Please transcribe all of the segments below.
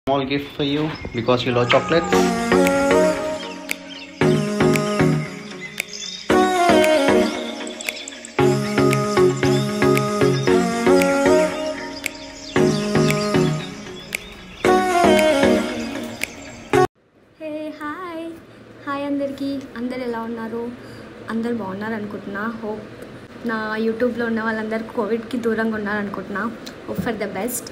small gift for you because you love chocolates. Hey hi hi అందరికీ అందరు ఎలా ఉన్నారు అందరు బాగున్నారు అనుకుంటున్నా హోప్ నా యూట్యూబ్లో ఉన్న వాళ్ళందరూ కోవిడ్కి దూరంగా ఉన్నారు అనుకుంటున్నా hope for the best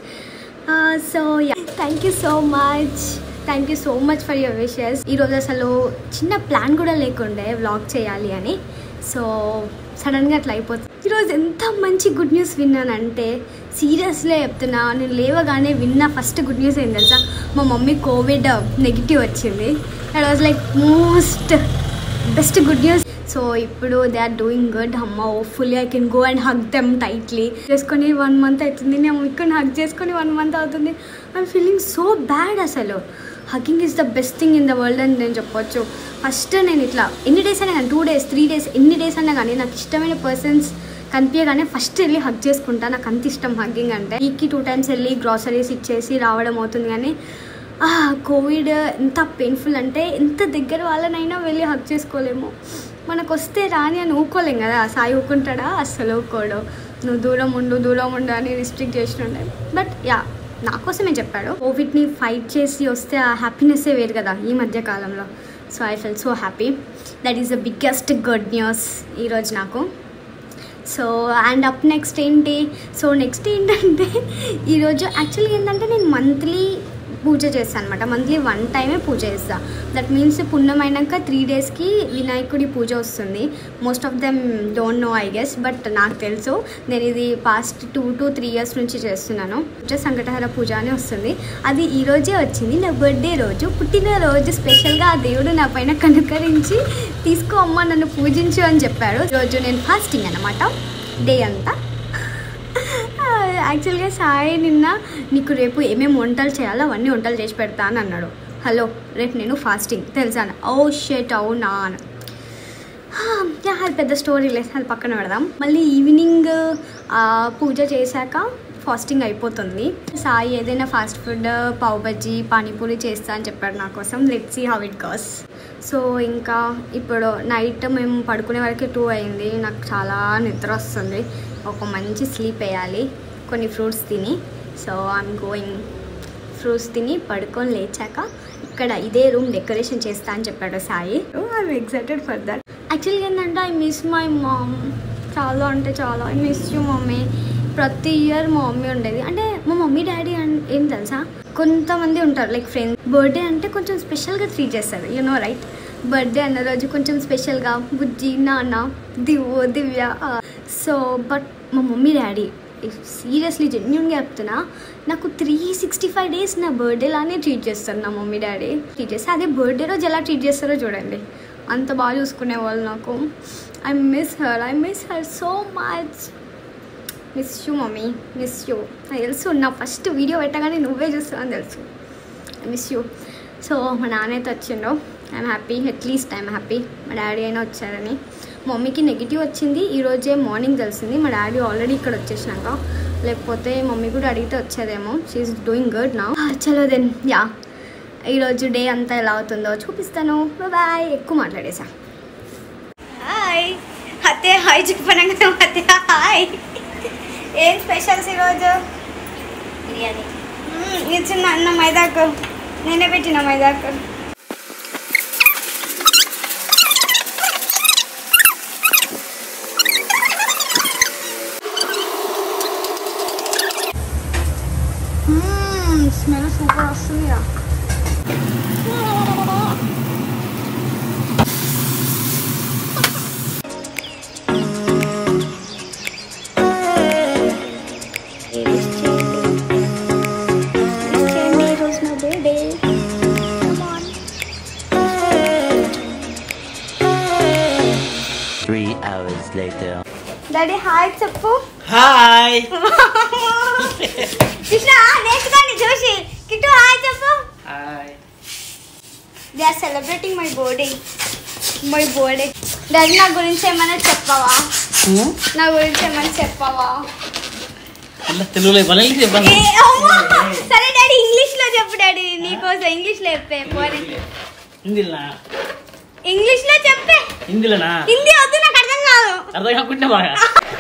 so thank you so much thank you so much for your wishes ఈరోజు అసలు చిన్న ప్లాన్ కూడా లేకుండే వ్లాగ్ చేయాలి అని సో సడన్గా అట్లా అయిపోతుంది ఈరోజు ఎంత మంచి గుడ్ న్యూస్ విన్నానంటే సీరియస్లీ చెప్తున్నా నేను లేవగానే విన్న ఫస్ట్ గుడ్ న్యూస్ ఏం తెలుసా మా మమ్మీ కోవిడ్ నెగిటివ్ వచ్చింది that was like most best good news so ఇప్పుడు దే ఆర్ డూయింగ్ గుడ్ అమ్మ fully I can go and hug them tightly చేసుకొని వన్ మంత్ అవుతుంది నేను ఇక్కడ హగ్ చేసుకొని వన్ మంత్ అవుతుంది ఐఎమ్ ఫీలింగ్ సో బ్యాడ్ అసలు hugging is the best thing in the world అని నేను చెప్పొచ్చు ఫస్ట్ నేను ఇట్లా ఎన్ని డేస్ అయినా కానీ టూ డేస్ త్రీ డేస్ ఎన్ని డేస్ అయినా కానీ నాకు ఇష్టమైన పర్సన్స్ కనిపించగానే ఫస్ట్ వెళ్ళి హగ్ చేసుకుంటా నాకు అంత ఇష్టం హగ్గింగ్ అంటే వీక్కి టూ టైమ్స్ వెళ్ళి గ్రాసరీస్ ఇచ్చేసి రావడం అవుతుంది కానీ ఆ, కోవిడ్ ఎంత పెయిన్ఫుల్ అంటే ఎంత దగ్గర వాళ్ళనైనా వెళ్ళి హగ్ చేసుకోలేము మనకు వస్తే రాని అని ఊకోలేం కదా సాయి ఊకుంటాడా అస్సలు ఊకోడు నువ్వు దూరం ఉండు దూరం ఉండు అని రిస్ట్రిక్ట్ చేసినుండే బట్ యా నా కోసమే చెప్పాడు కోవిడ్ని ఫైట్ చేసి వస్తే ఆ హ్యాపీనెస్సే వేరు కదా ఈ మధ్య కాలంలో so I fell so happy that is the biggest good news ఈరోజు నాకు సో అండ్ అప్ నెక్స్ట్ ఏంటి సో నెక్స్ట్ ఏంటంటే ఈరోజు యాక్చువల్లీ ఏంటంటే నేను మంత్లీ పూజ చేస్తాను అనమాట మంత్లీ వన్ టైమే పూజ చేస్తాను దట్ మీన్స్ పుణ్యం అయినాక త్రీ డేస్కి వినాయకుడి పూజ వస్తుంది most of them don't know I guess but నాకు తెలుసు నేను ఇది past two to three years నుంచి చేస్తున్నాను పూజ సంకటహర పూజ అని వస్తుంది అది ఈ రోజే వచ్చింది నా బర్త్డే రోజు పుట్టినరోజు స్పెషల్గా ఆ దేవుడు నా పైన కనుకరించి తీసుకో అమ్మ నన్ను పూజించు అని చెప్పాడు ఈరోజు నేను ఫాస్టింగ్ అనమాట డే అంతా యాక్చువల్గా సాయి నిన్న నీకు రేపు ఏమేమి వంటలు చేయాలో అవన్నీ వంటలు చేసి పెడతా అని అన్నాడు హలో రేపు నేను ఫాస్టింగ్ తెలుసా ఓ షెట్ అవునా అని యా, అది పెద్ద స్టోరీ లేదు అది పక్కన పెడదాం మళ్ళీ ఈవినింగ్ ఆ, పూజ చేశాక ఫాస్టింగ్ అయిపోతుంది సాయి ఏదైనా ఫాస్ట్ ఫుడ్ పావ్ బజ్జీ పానీపూరి చేస్తా అని చెప్పాడు నా కోసం let see how it goes so ఇంకా ఇప్పుడు నైట్ మేము పడుకునే వరకు టూ అయింది నాకు చాలా నిద్ర వస్తుంది ఒక మంచి స్లీప్ వేయాలి కొన్ని ఫ్రూట్స్ తిని సో ఐఎమ్ గోయింగ్ ఫ్రూట్స్ తిని పడుకొని లేచాక ఇక్కడ ఇదే రూమ్ డెకరేషన్ చేస్తా అని చెప్పాడు Sai I'm excited for that యాక్చువల్గా ఏంటంటే ఐ మిస్ మై మామ్ చాలా అంటే చాలా ఐ మిస్ యూ మమ్మీ ప్రతి ఇయర్ మా మమ్మీ ఉండేది అంటే మా మమ్మీ డాడీ అన్- ఏం తెలుసా కొంతమంది ఉంటారు లైక్ ఫ్రెండ్స్ బర్త్డే అంటే కొంచెం స్పెషల్గా ట్రీట్ చేస్తారు యు నో రైట్ బర్త్డే అన్న రోజు కొంచెం స్పెషల్గా బుజ్జి నాన్న దివ్వు దివ్య సో బట్ మా మమ్మీ డాడీ సీరియస్లీ జెన్యున్గా చెప్తున్నా నాకు త్రీ సిక్స్టీ ఫైవ్ డేస్ నా బర్త్డే లానే ట్రీట్ చేస్తారు నా మమ్మీ డాడీ ట్రీట్ చేస్తే అదే బర్త్డే రోజు ఎలా ట్రీట్ చేస్తారో చూడండి అంత బాగా చూసుకునే వాళ్ళు నాకు I miss her I miss her so much miss you mummy miss you నాకు తెలుసు నా ఫస్ట్ వీడియో పెట్టగానే నువ్వే చూస్తావు అని తెలుసు ఐ మిస్ యూ సో మా నాన్న అయితే వచ్చిండు I'm happy at least I'm happy మా డాడీ అయినా వచ్చారని మా మమ్మీకి నెగిటివ్ వచ్చింది ఈరోజే మార్నింగ్ తెలిసింది మా డాడీ ఆల్రెడీ ఇక్కడ వచ్చేసినాక లేకపోతే మమ్మీ కూడా అడిగితే వచ్చేదేమో షీఈస్ డూయింగ్ గుడ్ నా చలో దెన్ యా ఈరోజు డే అంతా ఎలా అవుతుందో చూపిస్తాను బాయ్ ఎక్కువ మాట్లాడేసా హాయ్ అతే హాయ్ చెప్పనంగా అతే హాయ్ ఏం స్పెషల్స్ ఈరోజు బిర్యానీ ఇచ్చిన అన్న మైదాకు నేనే పెట్టిన మైదాకు స్మెల్ సూపర్ వస్తుంది ఈరోజు నా birthday Three hours later. Daddy hi చెప్పు హాయ్ కృష్ణ నేర్చుకోండి చూసి కిట్టు హాయ్ చెప్పు hi they are celebrating my birthday my birthday daddy నా గురించి ఏమైనా చెప్పవా నా గురించి ఏమైనా చెప్పవా అలా తెలుగులో ఇవ్వాలి ఏ, అమ్మా! సరే డాడీ డాడీ ఇంగ్లీష్ లో చెప్పు డాడీ నీకోసం ఇంగ్లీష్ లో చెప్పే పోనీ హిందీలోనా ఇంగ్లీష్ లో చెప్పే హిందీలోనా హిందీ వద్దు నాకు అర్థం కాదు అర్థం కాకుండా బాగా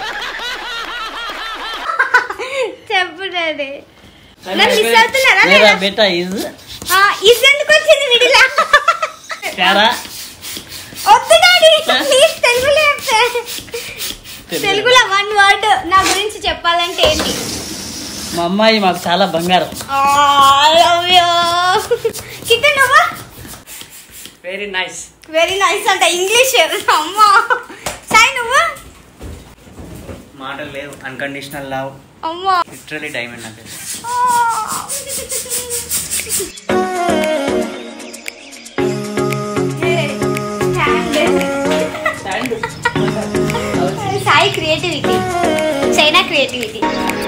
చెప్పు డాడీ నన్ను మిస్ అవుతున్నారా మేరా లేదా? బేటా ఇస్ ఆ, ఇది ఎందుకు వచ్చింది విడిలా ప్యారా వద్దు డాడీ ప్లీజ్ తెలుగులో చెప్పే తెలుగులో వన్ వర్డ్ నా గురించి చెప్పాలంటే ఏంటి మా అమ్మాయి మాకు చాలా బంగారం కిట్టన్ నువ్వు వెరీ నైస్ వెరీ నైస్ అంట ఇంగ్లీష్ అమ్మా సాయి నువ్వు మాటలు లేవు అన్కండిషనల్ లవ్ అమ్మా లిటరలీ డైమండ్ నాకు సాయి క్రియేటివిటీ చైనా క్రియేటివిటీ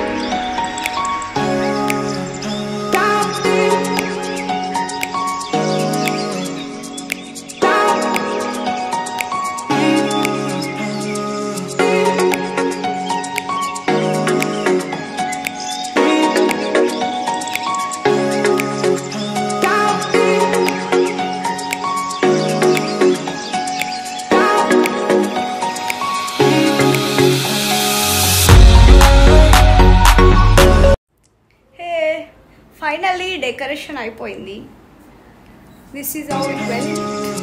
హే ఫైనల్లీ డెకరేషన్ అయిపోయింది this is how it well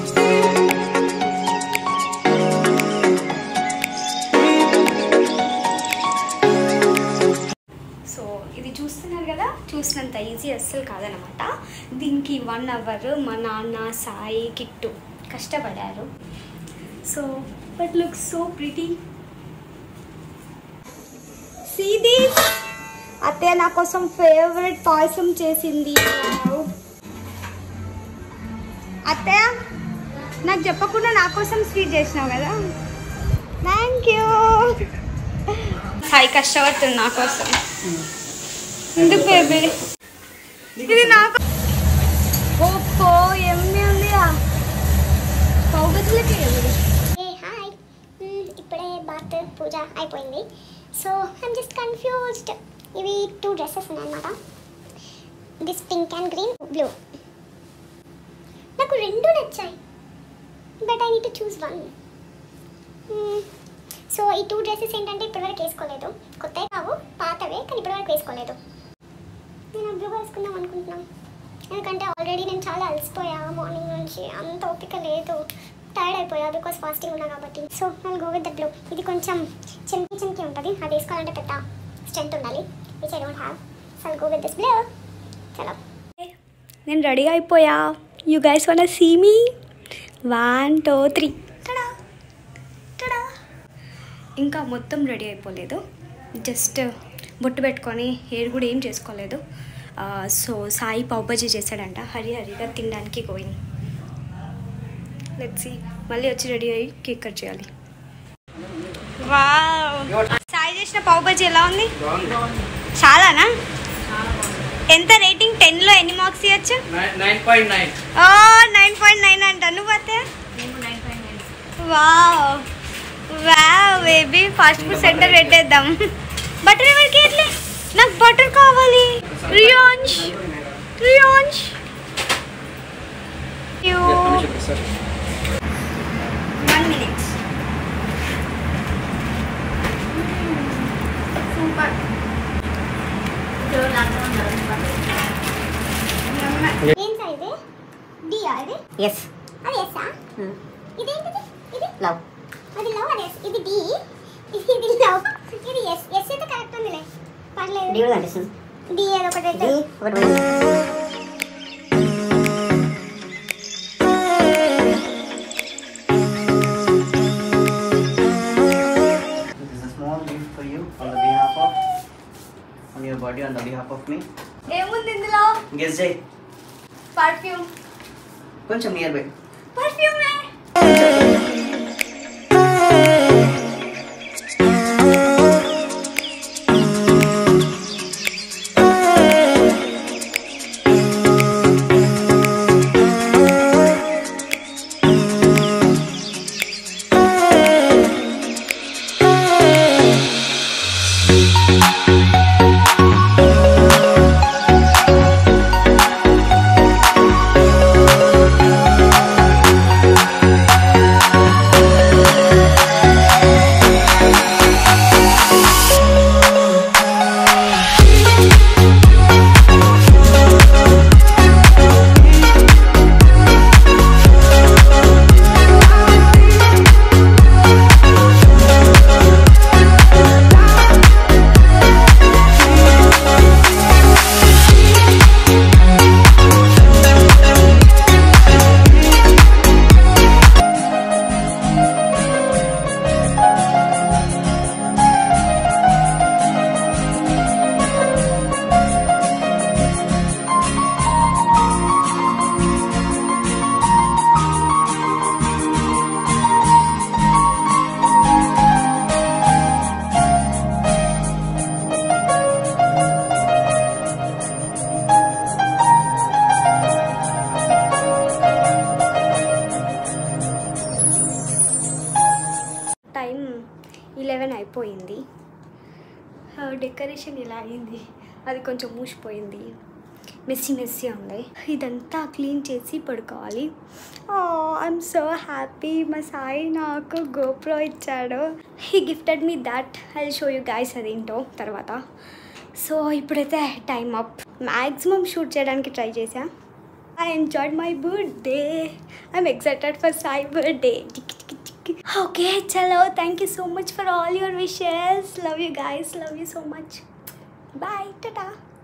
so ఇది చూస్తున్నారు కదా చూసినంత ఈజీ అస్సలు కాదనమాట దీనికి వన్ అవర్ మా నాన్న సాయి కిట్టు కష్టపడారు so but look so pretty సీది అత్తయ్య నా కోసం ఫేవరెట్ పాయసం చేసింది Wow. అత్తయ్య నాకు చెప్పకుండా నా కోసం స్వీట్ చేసినావు కదా థ్యాంక్ యూ హాయ్ కష్టపడుతుంది నా కోసం ఎందుకు బేబీ ఇది నాకు ఓప్పో ఎమ్మి ఉంది పౌగతులకి ఎవరు ఏ హాయ్ మ్మ్, ఇప్పుడే బాత్ పూజ అయిపోయింది సో ఐమ్ జస్ట్ కన్ఫ్యూజ్డ్ ఇవి టూ డ్రెస్సెస్ ఉన్నాయన్నమాట this pink and green blue నాకు రెండు నచ్చాయి but I need to choose one so ఈ టూ డ్రెస్సెస్ ఏంటంటే ఇప్పటివరకు వేసుకోలేదు కొత్తవి కావు పాతవే కానీ ఇప్పటివరకు వేసుకోలేదు నేను బ్లూ వేసుకుందాం అనుకుంటున్నాను ఎందుకంటే ఆల్రెడీ నేను చాలా అలసిపోయా మార్నింగ్ నుంచి అంత ఓపిక లేదు టైర్డ్ అయిపోయా బికాస్ ఫాస్టింగ్ ఉన్నా కాబట్టి సో నేను గో విత్ ద బ్లూ ఇది కొంచెం చెంకి చెంకి ఉంటుంది అది వేసుకోవాలంటే పెద్ద స్ట్రెంత్ ఉండాలి which I don't have so go with this blue చలో నేను రెడీ అయిపోయా you guys wanna see me one two three ta-da ta-da ఇంకా మొత్తం రెడీ అయిపోలేదు జస్ట్ బొట్టు పెట్టుకొని హెయిర్ కూడా ఏం చేసుకోలేదు ఆ, సో సాయి పావుబజీ చేశాడంట హరి హరిగా తినడానికి గోయింగ్ లెట్స్ మళ్ళీ వచ్చి రెడీ అయ్యి కేక్ కట్ చేయాలి వావ్ సాయి చేసిన పావుబజీ ఎలా ఉంది చాలానా ఎంత రేటింగ్ టెన్లో ఎన్ని మార్క్స్ ఇవ్వచ్చు nine point nine nine point nine అంట నువ్వు అతే wow wow baby fast food centre పెట్టేద్దాం బటర్ ఎవరికి ఎట్లే నాకు బటర్ కావాలి రియాన్స్ రియాన్స్ వన్ మినిట్ సూపర్ ఏం సార్ ఇది డియా ఇది ఎస్ అది ఎస్సా ఇదేంటిది ఇది లవ్ అది లవ్ అది ఎస్ ఇది డి ఇది లవ్ ఇది ఎస్ ఎస్ అయితే కరెక్ట్ ఉందిలే పర్లేదు డి కూడా కనిపిస్తుంది డి ఏదో ఒకటి అయితే డి ఒకటి పోయింది. This is a small gift for you on the behalf of on your body on the behalf of me. ఏముంది ఇందులో Guess చేయి పర్ఫ్యూమ్ కొంచెం నియర్ బై పర్ఫ్యూమే మూసిపోయింది డెకరేషన్ ఇలా అయింది అది కొంచెం మూసిపోయింది మెస్సీ మెస్సీ ఉంది ఇదంతా క్లీన్ చేసి పడుకోవాలి ఐఎమ్ సో హ్యాపీ మా సాయి నాకు గోప్రో ఇచ్చాడు he gifted me that I show you guys అదేంటో తర్వాత సో ఇప్పుడైతే టైం అప్ మ్యాక్సిమం షూట్ చేయడానికి ట్రై చేసా I enjoyed my birthday I'm excited for Sai birthday okay చలో thank you so much for all your wishes love you guys love you so much bye Tata